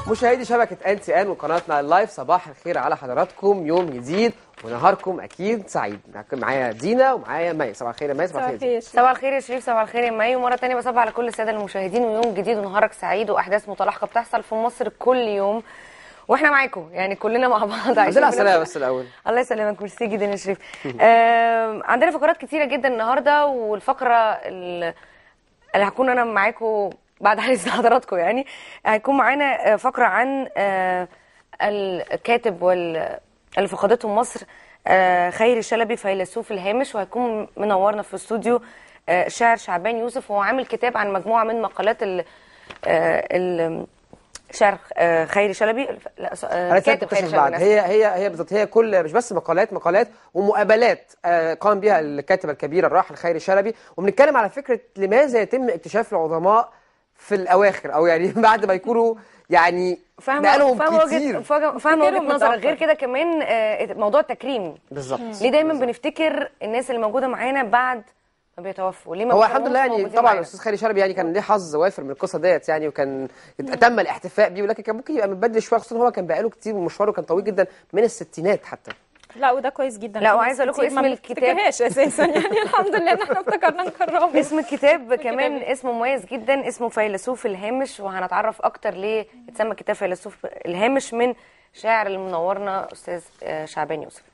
مشاهدي شبكة ان تي ان وقناتنا اللايف صباح الخير على حضراتكم يوم جديد ونهاركم اكيد سعيد معايا دينا ومعايا مي صباح الخير يا مي صباح الخير يا دينا. صباح الخير يا شريف صباح الخير يا مي ومره تانية بصبح على كل الساده المشاهدين ويوم جديد ونهارك سعيد واحداث متلاحقه بتحصل في مصر كل يوم واحنا معاكم يعني كلنا مع بعض عايزين عايشين على في السلامة نفس- بس الاول الله يسلمك ميرسي جدا يا شريف آم، عندنا فقرات كتيره جدا النهارده والفقره ال- اللي هكون انا معاكم بعد حديث حضراتكم يعني هيكون معانا آه، فقره عن آه، الكاتب وال اللي فقدته مصر آه، خيري شلبي فيلسوف الهامش وهيكون منورنا في الاستوديو آه، الشاعر شعبان يوسف وهو عامل كتاب عن مجموعه من مقالات ال آه، ال- شاعر آه، خيري شلبي لا آه، انا كاتب كاتب خيري اكتشف بعد شلبي هي هي هي بالظبط هي كل مش بس مقالات مقالات ومقابلات آه، قام بها الكاتبه الكبيره الراحل خيري شلبي وبنتكلم على فكره لماذا يتم اكتشاف العظماء في الاواخر او يعني بعد ما يكونوا يعني فاهمه بقالهم فاهمه كتير وجهه فاهمه فاهمة وجهه تفكيرهم نظرك متأخر. غير كده كمان آه، موضوع التكريم بالظبط ليه دايما بنفتكر الناس اللي موجوده معانا بعد ما بيتوفوا ليه ما هو بيكونوش الحمد لله يعني موجودين طبعا معانا؟ الاستاذ خيري شلبي يعني كان ليه حظ وافر من القصه ديت يعني وكان تم الاحتفاء بيه ولكن كان ممكن يبقى متبدل شويه خصوصا هو كان بقاله كتير ومشواره كان طويل جدا من الستينات حتى لا وده كويس جدا لا، في وعايزة ناس أقول لكم كتير ما اسم الكتاب. بتفتكرهاش اساسا يعني الحمد لله ان احنا افتكرنا نكرمه اسم الكتاب كمان اسمه مميز جدا اسمه فيلسوف الهامش وهنتعرف اكتر ليه اتسمى كتاب فيلسوف الهامش من شاعر اللي منورنا استاذ آه، شعبان يوسف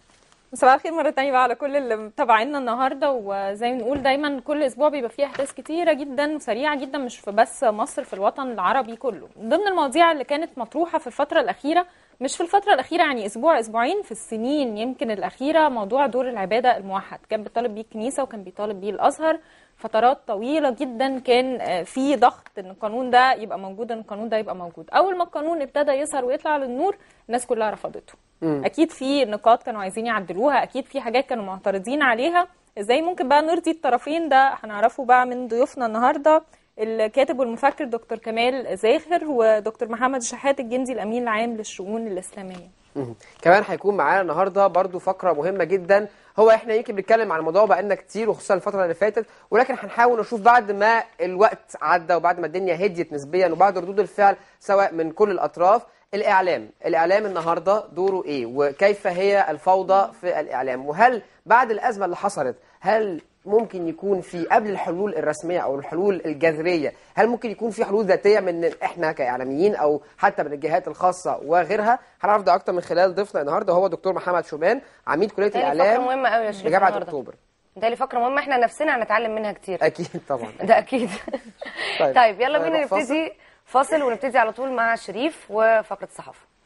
صباح الخير مرة تانية بقى على كل اللي متابعينا النهاردة وزي ما بنقول دايما كل أسبوع بيبقى فيه أحداث كتيرة جدا وسريعة جدا مش في بس مصر في الوطن العربي كله من ضمن المواضيع اللي كانت مطروحة في الفترة الأخيرة مش في الفترة الأخيرة يعني أسبوع أسبوعين في السنين يمكن الأخيرة موضوع دور العبادة الموحد كان بيطالب بيه الكنيسة وكان بيطالب بيه الأزهر فترات طويلة جدا كان آه، في ضغط ان القانون ده يبقى موجود ان القانون ده يبقى موجود اول ما القانون ابتدى يظهر ويطلع للنور الناس كلها رفضته اكيد في نقاط كانوا عايزين يعدلوها اكيد في حاجات كانوا معترضين عليها ازاي ممكن بقى نرضي الطرفين ده هنعرفه بقى من ضيوفنا النهارده الكاتب والمفكر دكتور كمال زاخر ودكتور محمد شحات الجندي الامين العام للشؤون الاسلاميه مهم. كمان هيكون معانا النهارده برضو فقره مهمه جدا هو احنا يمكن بنتكلم عن الموضوع بقالنا كتير وخصوصا الفتره اللي فاتت ولكن هنحاول نشوف بعد ما الوقت عدى وبعد ما الدنيا هديت نسبيا وبعد ردود الفعل سواء من كل الاطراف الاعلام الاعلام النهارده دوره ايه وكيف هي الفوضى في الاعلام وهل بعد الازمه اللي حصلت هل ممكن يكون في قبل الحلول الرسميه او الحلول الجذريه هل ممكن يكون في حلول ذاتيه من احنا كاعلاميين او حتى من الجهات الخاصه وغيرها هنعرف ده اكتر من خلال ضيفنا النهارده هو دكتور محمد شوبان عميد كليه تاني فقره الاعلام مهمه قوي يا شريف بجامعه النهاردة. اكتوبر ده فقره مهمه احنا نفسنا هنتعلم منها كتير اكيد طبعا ده اكيد طيب. طيب يلا بينا نروح فاصل؟ نبتدي فاصل ونبتدي على طول مع شريف وفقره الصحافه